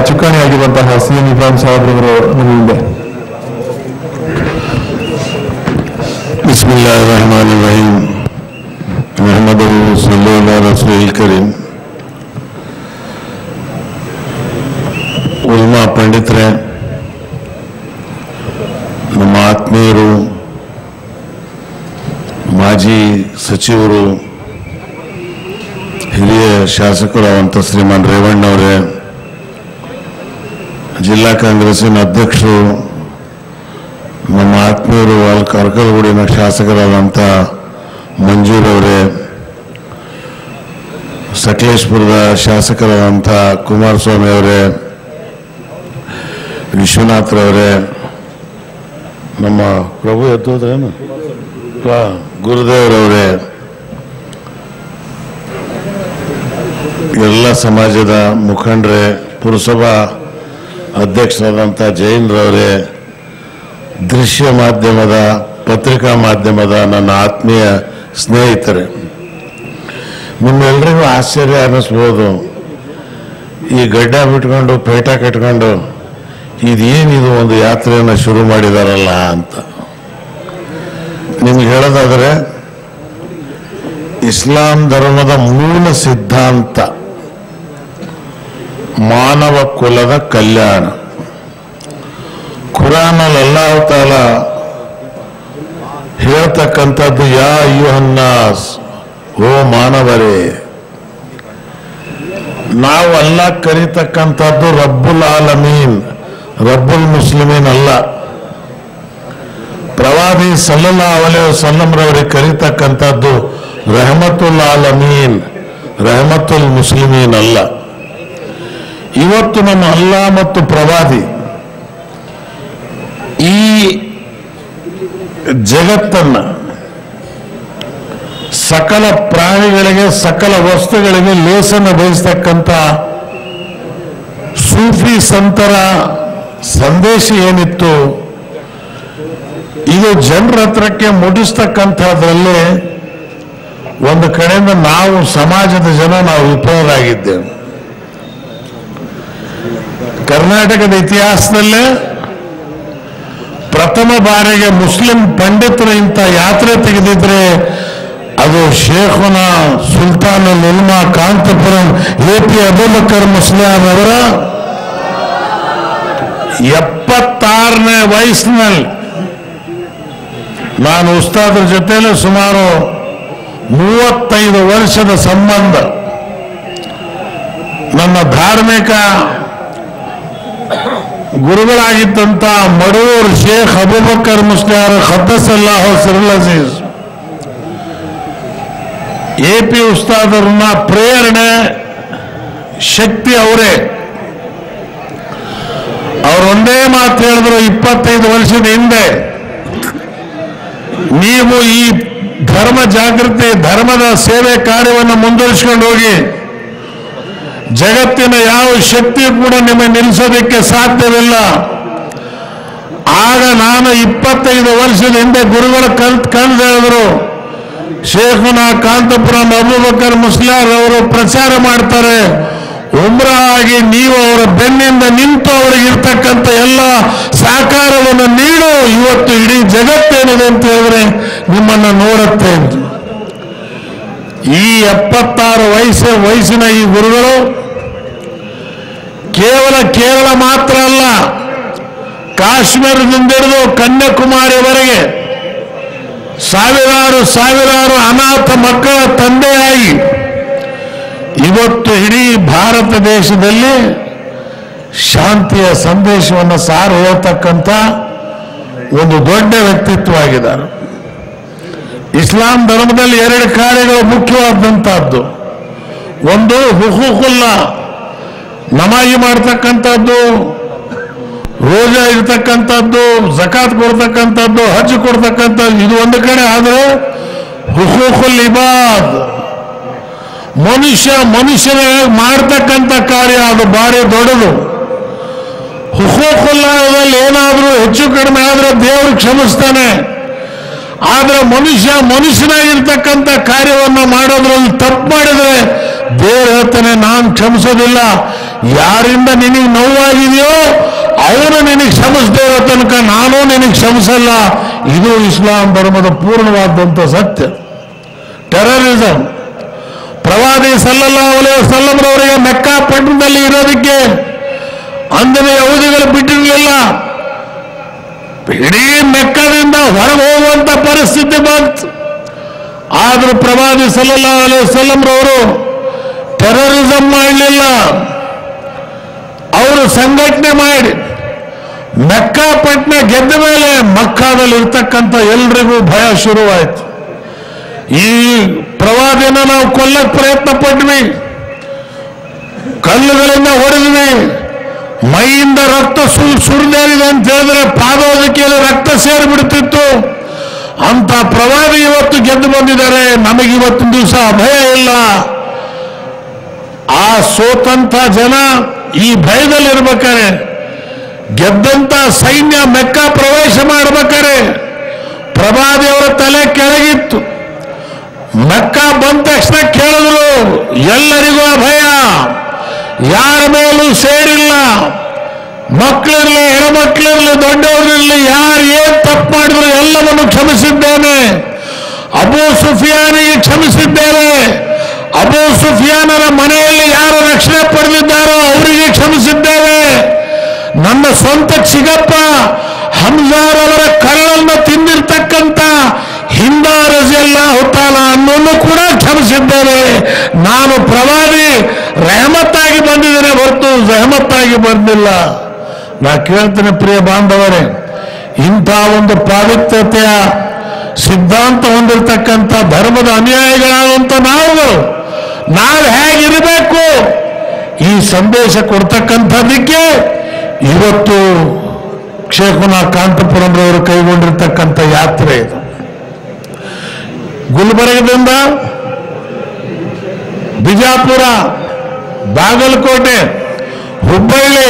ಚುಕ್ಕಾಣಿಯಾಗಿರುವಂತಹ C M Ibrahim ಸಾಹೇಬ್ರವರು ನಿಮ್ಮ ಮುಂದೆ بسم الله الرحمن الرحيم محمد صلى الله على رسول الكريم ಉಲ್ಮಾ ಪಂಡಿತರೆ ನಮ್ಮ ಆತ್ಮೀಯರು ಮಾಜಿ ಸಚಿವರು ಹಿರಿಯ ಶಾಸಕರಾದಂಥ ಶ್ರೀಮಾನ್ ರೇವಣ್ಣವರೇ ಜಿಲ್ಲಾ ಕಾಂಗ್ರೆಸ್ಸಿನ ಅಧ್ಯಕ್ಷರು ನಮ್ಮ ಆತ್ಮೀಯರು ಅಲ್ಲಿ ಕರ್ಕಲಗೂಡಿನ ಶಾಸಕರಾದಂಥ ಮಂಜೂರವರೇ ಸಕಲೇಶ್ಪುರದ ಶಾಸಕರಾದಂಥ ಕುಮಾರಸ್ವಾಮಿ ಅವರೇ ವಿಶ್ವನಾಥ್ರವರೇ ನಮ್ಮ ಪ್ರಭು ಎತ್ತೋದ್ರೇನು ಗುರುದೇವರವರೇ ಎಲ್ಲ ಸಮಾಜದ ಮುಖಂಡರೇ ಪುರಸಭಾ ಅಧ್ಯಕ್ಷರಾದಂಥ ಜೈನ್ರವರೇ ದೃಶ್ಯ ಮಾಧ್ಯಮದ ಪತ್ರಿಕಾ ಮಾಧ್ಯಮದ ನನ್ನ ಆತ್ಮೀಯ ಸ್ನೇಹಿತರೆ ನಿಮ್ಮೆಲ್ಲರಿಗೂ ಆಶ್ಚರ್ಯ ಅನ್ನಿಸ್ಬೋದು ಈ ಗಡ್ಡ ಬಿಟ್ಕೊಂಡು ಪೇಟ ಕಟ್ಕೊಂಡು ಇದೇನಿದು ಒಂದು ಯಾತ್ರೆಯನ್ನು ಶುರು ಮಾಡಿದಾರಲ್ಲ ಅಂತ ನಿಮ್ಗೆ ಹೇಳೋದಾದರೆ ಇಸ್ಲಾಂ ಧರ್ಮದ ಮೂಲ ಸಿದ್ಧಾಂತ ಮಾನವ ಕುಲದ ಕಲ್ಯಾಣ ಖುರಾನಲ್ಲಿ ಅಲ್ಲಾಹ್ ತಾಲ ಹೇಳ್ತಕ್ಕಂಥದ್ದು ಯಾ ಯುಹನ್ನಾಸ್ ಓ ಮಾನವರೇ ನಾವು ಅಲ್ಲ ಕರೀತಕ್ಕಂಥದ್ದು ರಬ್ಬುಲ್ ಆಲಮೀನ್ ರಬ್ಬುಲ್ ಮುಸ್ಲಿಮೀನ್ ಅಲ್ಲ ಪ್ರವಾದಿ ಸಲ್ಲಲ್ಲಾ ಅಲೇ ವಸಲ್ಲಂರವರಿಗೆ ಕರೀತಕ್ಕಂಥದ್ದು ರೆಹಮತುಲ್ ಆಲಮೀನ್ ರೆಹಮತುಲ್ ಮುಸ್ಲಿಮೀನ್ ಅಲ್ಲ ಇವತ್ತು ನಮ್ಮ ಅಲ್ಲಾ ಮತ್ತು ಪ್ರವಾದಿ ಈ ಜಗತ್ತನ್ನ ಸಕಲ ಪ್ರಾಣಿಗಳಿಗೆ ಸಕಲ ವಸ್ತುಗಳಿಗೆ ಲೇಸನ್ನು ಬಯಸ್ತಕ್ಕಂಥ ಸೂಫಿ ಸಂತರ ಸಂದೇಶ ಏನಿತ್ತು ಇದು ಜನರ ಹತ್ರಕ್ಕೆ ಮುಟ್ಟಿಸ್ತಕ್ಕಂಥದ್ರಲ್ಲಿ ಒಂದು ಕಡೆಯಿಂದ ನಾವು ಸಮಾಜದ ಜನ ನಾವು ವಿಫಲರಾಗಿದ್ದೇವೆ ಕರ್ನಾಟಕದ ಇತಿಹಾಸದಲ್ಲೇ ಪ್ರಥಮ ಬಾರಿಗೆ ಮುಸ್ಲಿಂ ಪಂಡಿತರು ಇಂಥ ಯಾತ್ರೆ ತೆಗೆದಿದ್ರೆ ಅದು ಶೇಖುನ ಸುಲ್ತಾನ್ ಉಲ್ಮಾ ಕಾಂತಪುರಂ ಎ ಪಿ ಅಬುಬಕರ್ ಮುಸ್ಲಿಂ ಅವರ ಎಪ್ಪತ್ತಾರನೇ ವಯಸ್ಸಿನಲ್ಲಿ ನಾನು ಉಸ್ತಾದ್ರ ಜೊತೆಲೇ ಸುಮಾರು ಮೂವತ್ತೈದು ವರ್ಷದ ಸಂಬಂಧ ನನ್ನ ಧಾರ್ಮಿಕ ಗುರುಗಳಾಗಿದ್ದಂಥ ಮಡೂರ್ ಶೇಖ್ ಅಬುಬಕರ್ ಮುಸ್ಲಿಯಾರ್ ಖದ್ದಸಲ್ಲಾಹು ಸಿರುಲ್ ಅಜೀಜ್ ಎ ಪಿ ಉಸ್ತಾದರನ್ನ ಪ್ರೇರಣೆ ಶಕ್ತಿ ಅವರೇ ಅವರೊಂದೇ ಮಾತು ಹೇಳಿದ್ರು ಇಪ್ಪತ್ತೈದು ವರ್ಷದ ಹಿಂದೆ ನೀವು ಈ ಧರ್ಮ ಜಾಗೃತಿ ಧರ್ಮದ ಸೇವೆ ಕಾರ್ಯವನ್ನು ಮುಂದುವರಿಸಿಕೊಂಡು ಹೋಗಿ ಜಗತ್ತಿನ ಯಾವ ಶಕ್ತಿಯೂ ಕೂಡ ನಿಮಗೆ ನಿಲ್ಲಿಸೋದಕ್ಕೆ ಸಾಧ್ಯವಿಲ್ಲ ಆಗ ನಾನು ಇಪ್ಪತ್ತೈದು ವರ್ಷದ ಹಿಂದೆ ಗುರುಗಳ ಕಲ್ತ್ ಕಂಡು ಹೇಳಿದ್ರು ಶೇಖುನ ಕಾಂತಪುರಂ ಅಬೂಬಕರ್ ಮುಸ್ಲಿಯಾರ್ ಅವರು ಪ್ರಚಾರ ಮಾಡ್ತಾರೆ ಉಮ್ರಾ ಆಗಿ ನೀವು ಅವರ ಬೆನ್ನಿಂದ ನಿಂತು ಅವರಿಗೆ ಇರ್ತಕ್ಕಂಥ ಎಲ್ಲ ಸಹಕಾರವನ್ನು ನೀಡು ಇವತ್ತು ಇಡೀ ಜಗತ್ತೇನಿದೆ ಅಂತ ಹೇಳಿದ್ರೆ ನಿಮ್ಮನ್ನು ನೋಡುತ್ತೆ ಅಂತ ಈ ಎಪ್ಪತ್ತಾರು ವಯಸ್ಸು ವಯಸ್ಸಿನ ಈ ಗುರುಗಳು ಕೇವಲ ಕೇರಳ ಮಾತ್ರ ಅಲ್ಲ ಕಾಶ್ಮೀರದಿಂದ ಹಿಡಿದು ಕನ್ಯಾಕುಮಾರಿವರೆಗೆ ಸಾವಿರಾರು ಸಾವಿರಾರು ಅನಾಥ ಮಕ್ಕಳ ತಂದೆಯಾಗಿ ಇವತ್ತು ಇಡೀ ಭಾರತ ದೇಶದಲ್ಲಿ ಶಾಂತಿಯ ಸಂದೇಶವನ್ನು ಸಾರು ಹೇಳ್ತಕ್ಕಂಥ ಒಂದು ದೊಡ್ಡ ವ್ಯಕ್ತಿತ್ವ ಆಗಿದ್ದಾರೆ ಇಸ್ಲಾಂ ಧರ್ಮದಲ್ಲಿ ಎರಡು ಕಾರ್ಯಗಳು ಮುಖ್ಯವಾದಂತಹದ್ದು ಒಂದು ಹುಕುಕುಲ್ಲ ನಮಾಜಿ ಮಾಡ್ತಕ್ಕಂಥದ್ದು ರೋಜಾ ಇರ್ತಕ್ಕಂಥದ್ದು ಜಕಾತ್ ಕೊಡ್ತಕ್ಕಂಥದ್ದು ಹಜ್ ಕೊಡ್ತಕ್ಕಂಥದ್ದು ಇದು ಒಂದು ಕಡೆ ಆದರೆ ಹುಕುಕುಲ್ ಇಬಾದ್ ಮನುಷ್ಯ ಮನುಷ್ಯನ ಮಾಡ್ತಕ್ಕಂಥ ಕಾರ್ಯ ಅದು ಭಾರಿ ದೊಡ್ಡದು ಹುಕುಕುಲ್ಲದಲ್ಲಿ ಏನಾದರೂ ಹೆಚ್ಚು ಕಡಿಮೆ ಆದರೆ ದೇವರು ಕ್ಷಮಿಸ್ತಾನೆ ಆದ್ರೆ ಮನುಷ್ಯ ಮನುಷ್ಯನಾಗಿರ್ತಕ್ಕಂಥ ಕಾರ್ಯವನ್ನು ಮಾಡೋದ್ರಲ್ಲಿ ತಪ್ಪು ಮಾಡಿದ್ರೆ ದೇವರು ಹೇಳ್ತಾನೆ ನಾನು ಕ್ಷಮಿಸೋದಿಲ್ಲ ಯಾರಿಂದ ನಿನಗೆ ನೋವಾಗಿದೆಯೋ ಅವನು ನಿನಗೆ ಕ್ಷಮಿಸದೇ ಇರೋ ತನಕ ನಾನು ನಿನಗೆ ಕ್ಷಮಿಸಲ್ಲ ಇದು ಇಸ್ಲಾಂ ಧರ್ಮದ ಪೂರ್ಣವಾದಂಥ ಸತ್ಯ ಟೆರರಿಸಂ ಪ್ರವಾದಿ ಸಲ್ಲಲ್ಲಾಹು ಅಲೈಹಿ ವಸಲ್ಲಂರವರಿಗೆ ಮೆಕ್ಕಾ ಪಟ್ಟಣದಲ್ಲಿ ಇರೋದಕ್ಕೆ ಅಂದಿನ ಯಹೂದಿಗಳು ಬಿಟ್ಟಿರಲಿಲ್ಲ ಇಡೀ ಮೆಕ್ಕದಿಂದ ಹೊರಗೆ ಹೋಗುವಂತ ಪರಿಸ್ಥಿತಿ ಬಂತು ಆದ್ರೂ ಪ್ರವಾದಿ ಸಲ್ಲಲ್ಲಾಹು ಅಲೈಹಿ ವಸಲ್ಲಂರವರು ಟೆರರಿಸಂ ಮಾಡಲಿಲ್ಲ ಅವರು ಸಂಘಟನೆ ಮಾಡಿ ಮೆಕ್ಕಾ ಪಟ್ಟಣ ಗೆದ್ದ ಮೇಲೆ ಮಕ್ಕಾದಲ್ಲಿ ಇರ್ತಕ್ಕಂಥ ಎಲ್ರಿಗೂ ಭಯ ಶುರುವಾಯಿತು ಈ ಪ್ರವಾದಿನ ನಾವು ಕೊಲ್ಲಕ್ ಪ್ರಯತ್ನ ಪಟ್ವಿ ಕಲ್ಲುಗಳಿಂದ ಹೊಡೆದ್ವಿ ಮೈಯಿಂದ ರಕ್ತ ಸು ಸುರಿದಾರಿದೆ ಅಂತ ಹೇಳಿದ್ರೆ ಪಾದೋದಕ್ಕೆಯಲ್ಲಿ ರಕ್ತ ಸೇರಿಬಿಡ್ತಿತ್ತು ಅಂತ ಪ್ರವಾದಿ ಇವತ್ತು ಗೆದ್ದು ಬಂದಿದ್ದಾರೆ ನಮಗೆ ಇವತ್ತಿನ ದಿವಸ ಭಯ ಇಲ್ಲ ಆ ಸೋತಂತ ಜನ ಈ ಭಯದಲ್ಲಿರ್ಬೇಕಾರೆ ಗೆದ್ದಂತ ಸೈನ್ಯ ಮೆಕ್ಕ ಪ್ರವೇಶ ಮಾಡ್ಬೇಕಾರೆ ಪ್ರವಾದಿಯವರ ತಲೆ ಕೆಳಗಿತ್ತು ಮೆಕ್ಕ ಬಂದ ತಕ್ಷಣ ಕೇಳಿದ್ರು ಎಲ್ಲರಿಗೂ ಅಭಯ ಯಾರ ಮೇಲೂ ಸೇರಿಲ್ಲ ಮಕ್ಕಳಿರ್ಲಿ ಹೆಣ್ಮಕ್ಳಿರ್ಲಿ ದೊಡ್ಡವರಿರ್ಲಿ ಯಾರು ಏನ್ ತಪ್ಪು ಮಾಡಿದ್ರು ಎಲ್ಲವನ್ನು ಕ್ಷಮಿಸಿದ್ದೇನೆ ಅಬೂ ಸುಫಿಯಾನಿಗೆ ಕ್ಷಮಿಸಿದ್ದೇನೆ ಅಬೂ ಸುಫಿಯಾನರ ಮನೆಯಲ್ಲಿ ಯಾರು ರಕ್ಷಣೆ ಪಡೆದಿದ್ದಾರೋ ಅವರಿಗೆ ಕ್ಷಮಿಸಿದ್ದೇವೆ ನನ್ನ ಸ್ವಂತ ಚಿಗಪ್ಪ ಹಂಜಾರವರ ಕರಳನ್ನು ತಿಂದಿರ್ತಕ್ಕಂಥ ಹಿಂದ ರಜೆಲ್ಲ ಹುತ್ತಾಲ ಅನ್ನೋನು ಕೂಡ ಕ್ಷಮಿಸಿದ್ದೇನೆ ನಾನು ಪ್ರವಾದಿ ರೆಹಮತ್ತಾಗಿ ಬಂದಿದ್ದೇನೆ ಹೊರತು ರೆಹಮತ್ತಾಗಿ ಬಂದಿಲ್ಲ ನಾ ಕೇಳ್ತೇನೆ ಪ್ರಿಯ ಬಾಂಧವರೇ ಇಂಥ ಒಂದು ಪಾವಿತ್ರ್ಯತೆಯ ಸಿದ್ಧಾಂತ ಹೊಂದಿರತಕ್ಕಂಥ ಧರ್ಮದ ಅನುಯಾಯಿಗಳಾದಂಥ ನಾವುಗಳು ನಾವು ಹೇಗಿರಬೇಕು ಈ ಸಂದೇಶ ಕೊಡ್ತಕ್ಕಂಥದ್ದಕ್ಕೆ ಇವತ್ತು ಶೇಖುನ ಕಾಂತಪುರಂರವರು ಕೈಗೊಂಡಿರ್ತಕ್ಕಂಥ ಯಾತ್ರೆ ಇದು ಗುಲ್ಬರ್ಗದಿಂದ ಬಿಜಾಪುರ ಬಾಗಲಕೋಟೆ ಹುಬ್ಬಳ್ಳಿ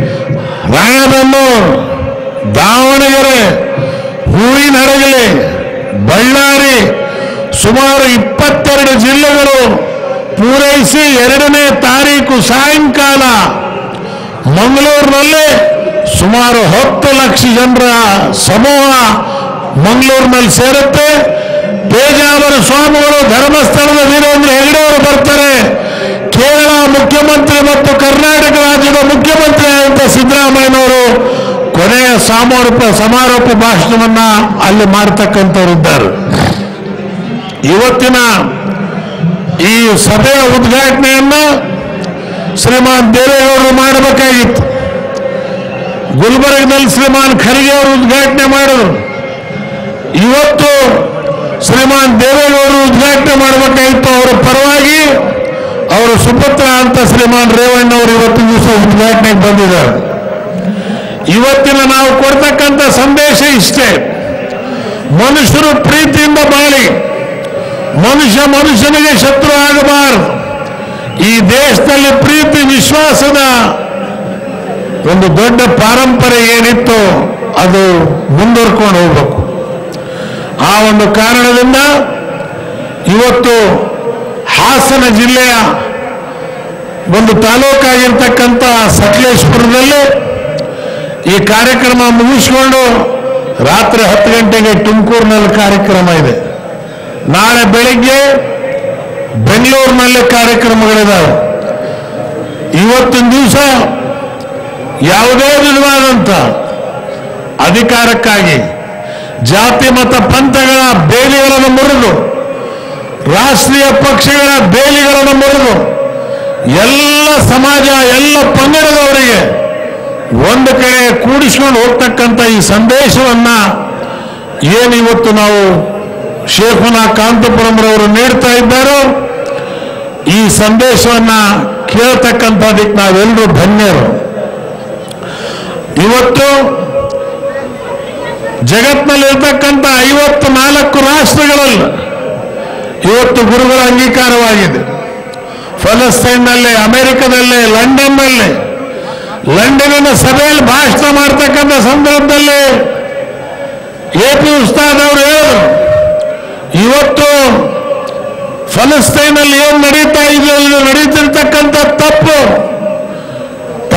ರಾಯಬೆನ್ನೂರು ದಾವಣಗೆರೆ ಹೂವಿನಡಗಲಿ ಬಳ್ಳಾರಿ ಸುಮಾರು ಇಪ್ಪತ್ತೆರಡು ಜಿಲ್ಲೆಗಳು ಪೂರೈಸಿ ಎರಡನೇ ತಾರೀಕು ಸಾಯಂಕಾಲ ಮಂಗಳೂರಿನಲ್ಲಿ ಸುಮಾರು ಹತ್ತು ಲಕ್ಷ ಜನರ ಸಮೂಹ ಮಂಗಳೂರಿನಲ್ಲಿ ಸೇರುತ್ತೆ ಪೇಜಾವರ ಸ್ವಾಮಿಗಳು ಧರ್ಮಸ್ಥಳದ ವೀರೇಂದ್ರ ಹೆಗಡೆ ಅವರು ಬರ್ತಾರೆ ಕೇರಳ ಮುಖ್ಯಮಂತ್ರಿ ಮತ್ತು ಕರ್ನಾಟಕ ರಾಜ್ಯದ ಮುಖ್ಯಮಂತ್ರಿ ಆದಂತ ಸಿದ್ದರಾಮಯ್ಯನವರು ಕೊನೆಯ ಸಮಾರೋಪ ಸಮಾರೋಪ ಭಾಷಣವನ್ನ ಅಲ್ಲಿ ಮಾಡ್ತಕ್ಕಂಥವ್ರು ಇದ್ದಾರೆ ಇವತ್ತಿನ ಈ ಸಭೆಯ ಉದ್ಘಾಟನೆಯನ್ನು ಶ್ರೀಮಾನ್ ದೇವೇಗೌಡರು ಮಾಡಬೇಕಾಗಿತ್ತು ಗುಲ್ಬರ್ಗದಲ್ಲಿ ಶ್ರೀಮಾನ್ ಖರ್ಗೆ ಅವರು ಉದ್ಘಾಟನೆ ಮಾಡಿದ್ರು ಇವತ್ತು ಶ್ರೀಮಾನ್ ದೇವೇಗೌಡರು ಉದ್ಘಾಟನೆ ಮಾಡಬೇಕಾಗಿತ್ತು ಅವರ ಪರವಾಗಿ ಅವರ ಸುಪುತ್ರ ಅಂತ ಶ್ರೀಮಾನ್ ರೇವಣ್ಣ ಅವರು ಇವತ್ತು ದಿವಸ ಉದ್ಘಾಟನೆಗೆ ಬಂದಿದ್ದಾರೆ ಇವತ್ತಿನ ನಾವು ಕೊಡ್ತಕ್ಕಂಥ ಸಂದೇಶ ಇಷ್ಟೇ ಮನುಷ್ಯರು ಪ್ರೀತಿಯಿಂದ ಬಾಳಿ ಮನುಷ್ಯ ಮನುಷ್ಯನಿಗೆ ಶತ್ರು ಆಗಬಾರದು ಈ ದೇಶದಲ್ಲಿ ಪ್ರೀತಿ ವಿಶ್ವಾಸದ ಒಂದು ದೊಡ್ಡ ಪಾರಂಪರೆ ಏನಿತ್ತು ಅದು ಮುಂದುವರ್ಕೊಂಡು ಹೋಗ್ಬೇಕು ಆ ಒಂದು ಕಾರಣದಿಂದ ಇವತ್ತು ಹಾಸನ ಜಿಲ್ಲೆಯ ಒಂದು ತಾಲೂಕಾಗಿರ್ತಕ್ಕಂಥ ಸಕಲೇಶ್ಪುರದಲ್ಲಿ ಈ ಕಾರ್ಯಕ್ರಮ ಮುಗಿಸ್ಕೊಂಡು ರಾತ್ರಿ ಹತ್ತು ಗಂಟೆಗೆ ತುಮಕೂರಿನಲ್ಲಿ ಕಾರ್ಯಕ್ರಮ ಇದೆ ನಾಳೆ ಬೆಳಿಗ್ಗೆ ಬೆಂಗಳೂರಿನಲ್ಲಿ ಕಾರ್ಯಕ್ರಮಗಳಿದಾವೆ ಇವತ್ತಿನ ದಿವಸ ಯಾವುದೇ ವಿಧವಾದಂಥ ಅಧಿಕಾರಕ್ಕಾಗಿ ಜಾತಿ ಮತ ಪಂಥಗಳ ಬೇಲಿಗಳನ್ನು ಮುರಿದು ರಾಷ್ಟ್ರೀಯ ಪಕ್ಷಗಳ ಬೇಲಿಗಳನ್ನು ಮುರಿದು ಎಲ್ಲ ಸಮಾಜ ಎಲ್ಲ ಪಂಗಡದವರಿಗೆ ಒಂದು ಕಡೆ ಕೂಡಿಸ್ಕೊಂಡು ಹೋಗ್ತಕ್ಕಂಥ ಈ ಸಂದೇಶವನ್ನ ಏನು ಇವತ್ತು ನಾವು ಶೇಖುನ ಕಾಂತಪುರಂರವರು ನೀಡ್ತಾ ಇದ್ದಾರೋ ಈ ಸಂದೇಶವನ್ನ ಕೇಳ್ತಕ್ಕಂಥದಕ್ಕೆ ನಾವೆಲ್ಲರೂ ಧನ್ಯರು ಇವತ್ತು ಜಗತ್ತಿನಲ್ಲಿರ್ತಕ್ಕಂಥ ಐವತ್ತು ನಾಲ್ಕು ರಾಷ್ಟ್ರಗಳಲ್ಲಿ ಇವತ್ತು ಗುರುಗಳ ಅಂಗೀಕಾರವಾಗಿದೆ ಫಲಸ್ತೀನ್ನಲ್ಲಿ ಅಮೆರಿಕದಲ್ಲಿ ಲಂಡನ್ನಲ್ಲಿ ಲಂಡನ್ನಿನ ಸಭೆಯಲ್ಲಿ ಭಾಷಣ ಮಾಡ್ತಕ್ಕಂಥ ಸಂದರ್ಭದಲ್ಲಿ ಎ ಪಿ ಉಸ್ತಾದ್ ಅವರು ಹೇಳಿದ್ರು ಇವತ್ತು ಫಲಸ್ತೀನಲ್ಲಿ ಏನ್ ನಡೀತಾ ಇದೆ ಇದು ನಡೀತಿರ್ತಕ್ಕಂಥ ತಪ್ಪು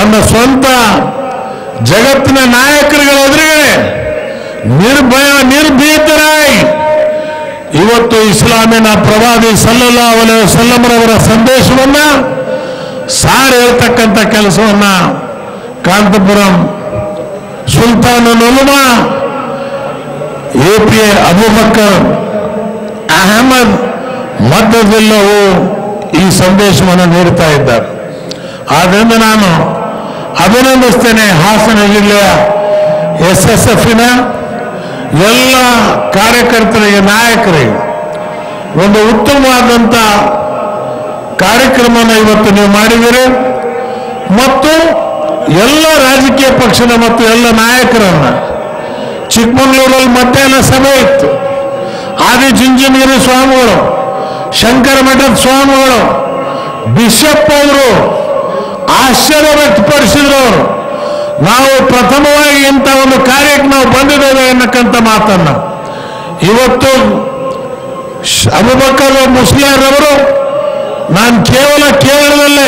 ತನ್ನ ಸ್ವಂತ ಜಗತ್ತಿನ ನಾಯಕರುಗಳ ಎದುರುಗಡೆ ನಿರ್ಭಯ ನಿರ್ಭೀತರಾಗಿ ಇವತ್ತು ಇಸ್ಲಾಮಿನ ಪ್ರವಾದಿ ಸಲ್ಲಲ್ಲಾ ಅಲೈಹಿ ವಸಲ್ಲಮರವರ ಸಂದೇಶವನ್ನ ಸಾರ್ ಹೇಳ್ತಕ್ಕಂಥ ಕೆಲಸವನ್ನ ಕಾಂತಪುರಂ ಸುಲ್ತಾನ್ ನೊಲುಮಾ A P A Abubakar Ahmad ಮಧ್ಯದೆಲ್ಲವೂ ಈ ಸಂದೇಶವನ್ನು ನೀಡ್ತಾ ಇದ್ದಾರೆ ಆದ್ದರಿಂದ ನಾನು ಅಭಿನಂದಿಸ್ತೇನೆ ಹಾಸನ ಜಿಲ್ಲೆಯ ಎಸ್ ಎಸ್ ಎಫ್ನ ಎಲ್ಲ ಕಾರ್ಯಕರ್ತರಿಗೆ ನಾಯಕರಿಗೆ ಒಂದು ಉತ್ತಮವಾದಂಥ ಕಾರ್ಯಕ್ರಮವನ್ನು ಇವತ್ತು ನೀವು ಮಾಡಿದ್ದೀರಿ ಮತ್ತು ಎಲ್ಲ ರಾಜಕೀಯ ಪಕ್ಷದ ಮತ್ತು ಎಲ್ಲ ನಾಯಕರನ್ನ ಚಿಕ್ಕಮಗಳೂರಲ್ಲಿ ಮಧ್ಯಾಹ್ನ ಸಭೆ ಇತ್ತು ಆದಿ ಚುಂಚನಗಿರಿ ಸ್ವಾಮಿಗಳು ಶಂಕರ ಮಠದ ಸ್ವಾಮಿಗಳು ಬಿಷಪ್ ಅವರು ಆಶ್ಚರ್ಯ ವ್ಯಕ್ತಪಡಿಸಿದ್ರು ಅವರು ನಾವು ಪ್ರಥಮವಾಗಿ ಇಂಥ ಒಂದು ಕಾರ್ಯಕ್ಕೆ ನಾವು ಬಂದಿದ್ದೇವೆ ಅನ್ನಕ್ಕಂಥ ಮಾತನ್ನ ಇವತ್ತು ಶ್- ಅಬುಬಕರ್ ಮುಸ್ಲಿಯರವರು ನಾನು ಕೇವಲ ಕೇರಳದಲ್ಲೇ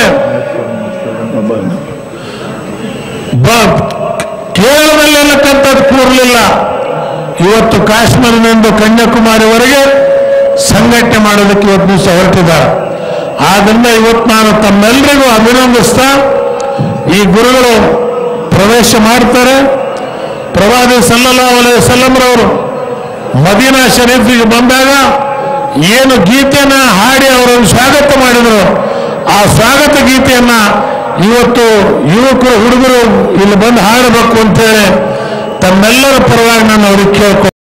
ಬ- ಕೇರಳದಲ್ಲಿ ಅನ್ನಕ್ಕಂಥದ್ದು ಕೂರಲಿಲ್ಲ ಇವತ್ತು ಕಾಶ್ಮೀರದಿಂದ ಕನ್ಯಾಕುಮಾರಿವರೆಗೆ ಸಂಘಟನೆ ಮಾಡೋದಕ್ಕೆ ಇವತ್ತು ದಿವಸ ಹೊರಟಿದ್ದಾರೆ ಆದ್ರಿಂದ ಇವತ್ತು ನಾನು ತಮ್ಮೆಲ್ಲರಿಗೂ ಅಭಿನಂದಿಸ್ತಾ ಈ ಗುರುಗಳು ಪ್ರವೇಶ ಮಾಡ್ತಾರೆ ಪ್ರವಾದಿ ಸಲ್ಲಲ್ಲಾ ಅಲೈಹಿ ವಸಲ್ಲಂರವರು ಮದೀನಾ ಶರೀಫಿಗೆ ಬಂದಾಗ ಏನು ಗೀತೆಯನ್ನ ಹಾಡಿ ಅವರನ್ನು ಸ್ವಾಗತ ಮಾಡಿದರು ಆ ಸ್ವಾಗತ ಗೀತೆಯನ್ನ ಇವತ್ತು ಯುವಕರು ಹುಡುಗರು ಇಲ್ಲಿ ಬಂದು ಹಾಡಬೇಕು ಅಂತೇಳಿ ತಮ್ಮೆಲ್ಲರ ಪರವಾಗಿ ನಾನು ಅವ್ರಿಗೆ ಕೇಳ್ಕೊ